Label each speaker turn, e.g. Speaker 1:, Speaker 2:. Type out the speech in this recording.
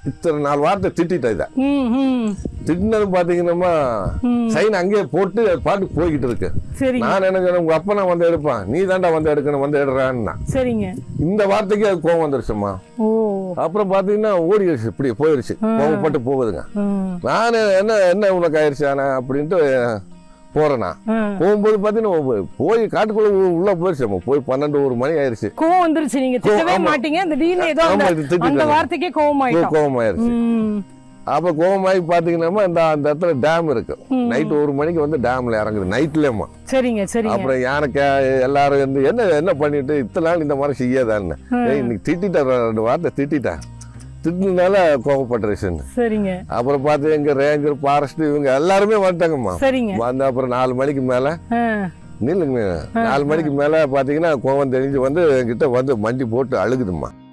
Speaker 1: இத்தனை நாலு வார்த்தை திட்டிட்டேன் இதை
Speaker 2: ம் ம்
Speaker 1: திட்டினது பாத்தீங்கன்னா
Speaker 2: ம்.
Speaker 1: சைன் அங்கேயே போட்டு அது பாட்டுக்கு போய்கிட்டு இருக்கு
Speaker 2: சரிங்க
Speaker 1: நான் என்ன சொன்னேன், உங்க அப்பா நான் வந்து எடுப்பான் நீ தாண்டா வந்து எடுக்கணும் வந்து எடுறான்னா
Speaker 2: சரிங்க
Speaker 1: இந்த வார்த்தைக்கு அது கோவம் வந்துருச்சுமா
Speaker 2: ஓ
Speaker 1: அப்புறம் பாத்தீங்கன்னா ஓடிடுச்சு இப்படி போயிடுச்சு கோவப்பட்டு போகுதுங்க
Speaker 2: ம்
Speaker 1: நான் என்ன என்ன உனக்கு ஆயிடுச்சு ஆனா அப்படின்ட்டு போறேனா
Speaker 2: ஆ.
Speaker 1: போகும்போது பாத்தீங்கன்னா போய் காட்டுக்குள்ள உ- உள்ள போயிடுச்சு போய் பன்னெண்டு ஒரு மணி ஆயிடுச்சு
Speaker 2: கோவம் வந்துருச்சு நீங்க திட்டவே
Speaker 1: ஆமா.
Speaker 2: மாட்டீங்க திடீர்னு ஏதோ அந்த
Speaker 1: ஆமா, இது திட்டிட்டேன்.
Speaker 2: அந்த வார்த்தைக்கே கோவம் ஆயிட்டோம்
Speaker 1: கோவம் ஆயிடுச்சு
Speaker 2: ம்
Speaker 1: அப்ப கோவமாயி பாத்தீங்கன்னா இந்த அந்த இடத்துல டேம் இருக்கு நைட் ஒரு மணிக்கு வந்து டேம்ல இறங்குது நைட்லயேமா
Speaker 2: சரிங்க சரிங்க
Speaker 1: அப்புறம் யானை எல்லாரும் வந்து என்ன என்ன பண்ணிட்டு இத்தனை நாள் இந்த மாதிரி செய்யாதான்னு ஏய் இன்னைக்கு திட்டிட்டேன் ரெண்டு வார்த்தை திட்டிட்டேன் திட்டினால கோவப்பட்டுருச்சுன்னு
Speaker 2: சரிங்க
Speaker 1: அப்புறம் பார்த்து எங்க ரேஞ்சர் ஃபாரஸ்ட் இவங்க எல்லாருமே வந்துட்டாங்கம்மா
Speaker 2: சரிங்க
Speaker 1: வந்து அப்புறம் நாலு மணிக்கு மேல
Speaker 2: ஆ,
Speaker 1: நில்லுங்க நாலு மணிக்கு மேல பாத்தீங்கன்னா கோவம் தெரிஞ்சு வந்து என்கிட்ட வந்து மண்டி போட்டு அழுகுதும்மா